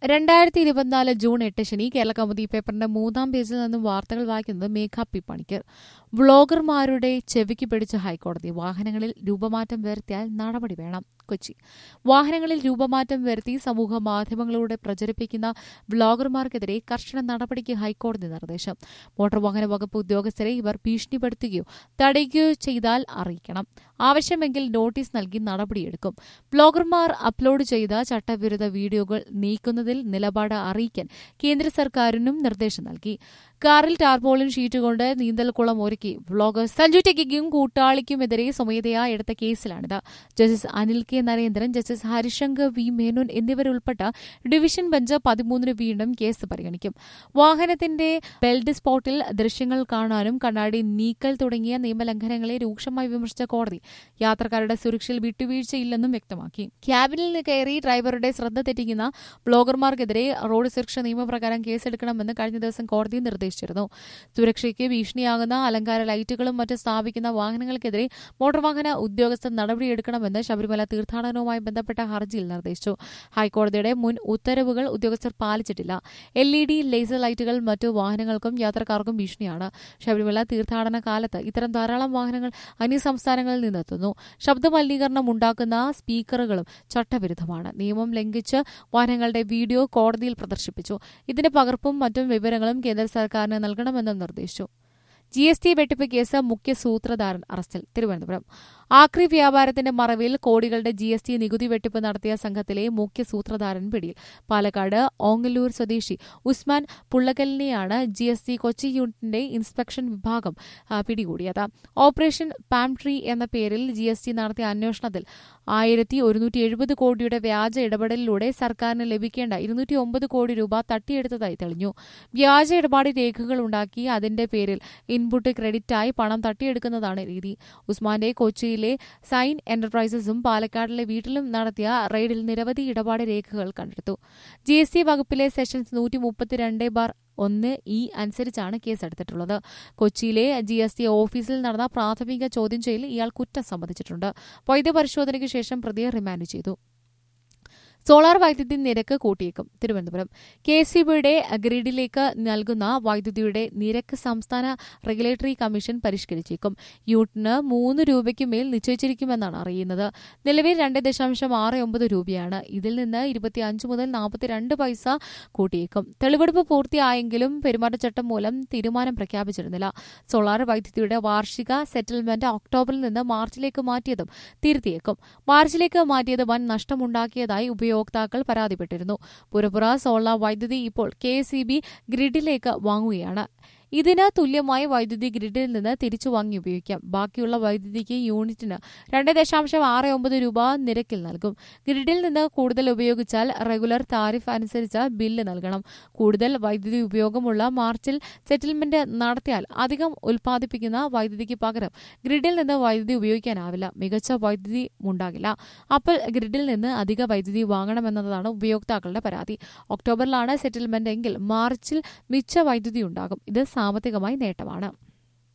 രണ്ടായിരത്തി ഇരുപത്തിനാല് ജൂൺ എട്ട് ശനി കേരള കൗമുദി പേപ്പറിന്റെ മൂന്നാം പേജിൽ നിന്നും വാർത്തകൾ വായിക്കുന്നത് മേഘ പി പണിക്കർ വ്ളോഗർമാരുടെ ചെവിക്ക് പിടിച്ച ഹൈക്കോടതി വാഹനങ്ങളിൽ രൂപമാറ്റം വരുത്തിയാൽ നടപടി വേണം കൊച്ചി വാഹനങ്ങളിൽ രൂപമാറ്റം വരുത്തി സമൂഹ മാധ്യമങ്ങളിലൂടെ പ്രചരിപ്പിക്കുന്ന വ്ളോഗർമാർക്കെതിരെ കർശന നടപടിക്ക് ഹൈക്കോടതി നിർദ്ദേശം മോട്ടോർ വാഹന വകുപ്പ് ഉദ്യോഗസ്ഥരെ ഇവർ ഭീഷണിപ്പെടുത്തുകയോ തടയുകയോ ചെയ്താൽ അറിയിക്കണം ആവശ്യമെങ്കിൽ നോട്ടീസ് നൽകി നടപടിയെടുക്കും ബ്ലോഗർമാർ അപ്ലോഡ് ചെയ്ത ചട്ടവിരുദ്ധ വീഡിയോകൾ നീക്കുന്നതിൽ നിലപാട് അറിയിക്കാൻ കേന്ദ്ര സർക്കാരിനും നിർദ്ദേശം നൽകി കാറിൽ ടാർപോളിൻ ഷീറ്റ് കൊണ്ട് നീന്തൽക്കുളം ഒരുക്കി വ്ളോഗർ സഞ്ജു ടെക്കിക്കും കൂട്ടാളിക്കുമെതിരെ സ്വമേധയാ എടുത്ത കേസിലാണിത് justice Anil K Narendran justice Harishankar V Menon എന്നിവരുൾപ്പെട്ട ഡിവിഷൻ ബെഞ്ച് പതിമൂന്നിന് വീണ്ടും കേസ് പരിഗണിക്കും വാഹനത്തിന്റെ ബെൽറ്റ് സ്പോട്ടിൽ ദൃശ്യങ്ങൾ കാണാനും കണ്ണാടി നീക്കൽ തുടങ്ങിയ നിയമലംഘനങ്ങളെ രൂക്ഷമായി വിമർശിച്ച കോടതി യാത്രക്കാരുടെ സുരക്ഷയിൽ വിട്ടുവീഴ്ചയില്ലെന്നും വ്യക്തമാക്കി ക്യാബിനിൽ കയറി ഡ്രൈവറുടെ ശ്രദ്ധ തെറ്റിക്കുന്ന ബ്ലോഗർമാർക്കെതിരെ റോഡ് സുരക്ഷാ നിയമപ്രകാരം കേസെടുക്കണമെന്ന് കഴിഞ്ഞ ദിവസം കോടതി നിർദ്ദേശിച്ചിരുന്നു സുരക്ഷയ്ക്ക് ഭീഷണിയാകുന്ന അലങ്കാര ലൈറ്റുകളും മറ്റും സ്ഥാപിക്കുന്ന വാഹനങ്ങൾക്കെതിരെ മോട്ടോർ വാഹന ഉദ്യോഗസ്ഥർ നടപടിയെടുക്കണമെന്ന് ശബരിമല തീർത്ഥാടനവുമായി ബന്ധപ്പെട്ട ഹർജിയിൽ നിർദ്ദേശിച്ചു ഹൈക്കോടതിയുടെ മുൻ ഉത്തരവുകൾ ഉദ്യോഗസ്ഥർ പാലിച്ചിട്ടില്ല എൽ ഇ ഡി ലേസർ ലൈറ്റുകൾ മറ്റു വാഹനങ്ങൾക്കും യാത്രക്കാർക്കും ഭീഷണിയാണ് ശബരിമല തീർത്ഥാടന കാലത്ത് ഇത്തരം ധാരാളം വാഹനങ്ങൾ അന്യസംസ്ഥാനങ്ങളിൽ നിന്നെത്തുന്നു ശബ്ദമലിനീകരണം ഉണ്ടാക്കുന്ന സ്പീക്കറുകളും ചട്ടവിരുദ്ധമാണ് നിയമം ലംഘിച്ച് വാഹനങ്ങളുടെ വീഡിയോ കോടതിയിൽ പ്രദർശിപ്പിച്ചു ഇതിന്റെ പകർപ്പും മറ്റും വിവരങ്ങളും കേന്ദ്ര സർക്കാരിന് നൽകണമെന്നും നിർദ്ദേശിച്ചു ജി എസ് ടി വെട്ടിപ്പ് കേസ് മുഖ്യ സൂത്രധാരൻ അറസ്റ്റിൽ തിരുവനന്തപുരം ആക്രി വ്യാപാരത്തിന്റെ മറവിൽ കോടികളുടെ ജി എസ് ടി നികുതി വെട്ടിപ്പ് നടത്തിയ സംഘത്തിലെ മുഖ്യ സൂത്രധാരൻ പിടിയിൽ പാലക്കാട് ഓങ്ങല്ലൂർ സ്വദേശി ഉസ്മാൻ പുള്ളകലിനെയാണ് ജി എസ് ടി കൊച്ചി യൂണിറ്റിന്റെ ഇൻസ്പെക്ഷൻ വിഭാഗം ആ, പിടികൂടിയത് ഓപ്പറേഷൻ പാംട്രി എന്ന പേരിൽ ജി എസ് ടി നടത്തിയ അന്വേഷണത്തിൽ ആയിരത്തി ഒരുന്നൂറ്റി എഴുപത് കോടിയുടെ വ്യാജ ഇടപെടലിലൂടെ സർക്കാരിന് ലഭിക്കേണ്ട ഇരുന്നൂറ്റി ഒമ്പത് കോടി രൂപ തട്ടിയെടുത്തതായി തെളിഞ്ഞു വ്യാജ ഇടപാട് രേഖകൾ ഉണ്ടാക്കി അതിന്റെ പേരിൽ ഇൻപുട്ട് ക്രെഡിറ്റായി പണം തട്ടിയെടുക്കുന്നതാണ് രീതി ഉസ്മാന്റെ കൊച്ചിയിലെ സൈൻ എന്റർപ്രൈസസും പാലക്കാടിലെ വീട്ടിലും നടത്തിയ റെയ്ഡിൽ നിരവധി ഇടപാട് രേഖകൾ കണ്ടെടുത്തു ജി എസ് ടി വകുപ്പിലെ സെഷൻസ് നൂറ്റി മുപ്പത്തിരണ്ട് ബാർ ഒന്ന് ഇ അനുസരിച്ചാണ് കേസെടുത്തിട്ടുള്ളത് കൊച്ചിയിലെ ജി എസ് ടി ഓഫീസിൽ നടന്ന പ്രാഥമിക ചോദ്യം ചെയ്യലിൽ ഇയാൾ കുറ്റം സമ്മതിച്ചിട്ടുണ്ട് വൈദ്യപരിശോധനയ്ക്ക് ശേഷം പ്രതിയെ റിമാൻഡ് ചെയ്തു സോളാർ വൈദ്യുതി നിരക്ക് കൂട്ടിയേക്കും തിരുവനന്തപുരം കെ സി ബിയുടെ ഗ്രിഡിലേക്ക് നൽകുന്ന വൈദ്യുതിയുടെ നിരക്ക് സംസ്ഥാന റെഗുലേറ്ററി കമ്മീഷൻ പരിഷ്കരിച്ചേക്കും യൂണിറ്റിന് മൂന്ന് രൂപയ്ക്ക് മേൽ നിശ്ചയിച്ചിരിക്കുമെന്നാണ് അറിയുന്നത് നിലവിൽ രണ്ട് ദശാംശം ആറ് ഒമ്പത് രൂപയാണ് ഇതിൽ നിന്ന് ഇരുപത്തിയഞ്ച് മുതൽ നാൽപ്പത്തിരണ്ട് പൈസ കൂട്ടിയേക്കും തെളിവെടുപ്പ് പൂർത്തിയായെങ്കിലും പെരുമാറ്റച്ചട്ടം മൂലം തീരുമാനം പ്രഖ്യാപിച്ചിരുന്നില്ല സോളാർ വൈദ്യുതിയുടെ വാർഷിക സെറ്റിൽമെന്റ് ഒക്ടോബറിൽ നിന്ന് മാർച്ചിലേക്ക് മാറ്റിയതും തിരുത്തിയേക്കും മാർച്ചിലേക്ക് മാറ്റിയത് വൻ നഷ്ടമുണ്ടാക്കിയതായി ഉപയോക്താക്കൾ പരാതിപ്പെട്ടിരുന്നു പുരപ്പുറ സോളാർ വൈദ്യുതി ഇപ്പോൾ കെ ഗ്രിഡിലേക്ക് വാങ്ങുകയാണ് ഇതിന് തുല്യമായ വൈദ്യുതി ഗ്രിഡിൽ നിന്ന് തിരിച്ചു വാങ്ങി ഉപയോഗിക്കാം ബാക്കിയുള്ള വൈദ്യുതിക്ക് യൂണിറ്റിന് രണ്ട് ദശാംശം ആറ് ഒമ്പത് രൂപ നിരക്കിൽ നൽകും ഗ്രിഡിൽ നിന്ന് കൂടുതൽ ഉപയോഗിച്ചാൽ റെഗുലർ താരിഫ് അനുസരിച്ച് ബില്ല് നൽകണം കൂടുതൽ വൈദ്യുതി ഉപയോഗമുള്ള മാർച്ചിൽ സെറ്റിൽമെന്റ് നടത്തിയാൽ അധികം ഉൽപ്പാദിപ്പിക്കുന്ന വൈദ്യുതിക്ക് പകരം ഗ്രിഡിൽ നിന്ന് വൈദ്യുതി ഉപയോഗിക്കാനാവില്ല മികച്ച വൈദ്യുതി ഉണ്ടാകില്ല അപ്പോൾ ഗ്രിഡിൽ നിന്ന് അധിക വൈദ്യുതി വാങ്ങണമെന്നതാണ് ഉപയോക്താക്കളുടെ പരാതി ഒക്ടോബറിലാണ് സെറ്റിൽമെന്റ് എങ്കിൽ മാർച്ചിൽ മിച്ച വൈദ്യുതി ഉണ്ടാകും ഇത് സാമ്പത്തികമായി നേട്ടമാണ്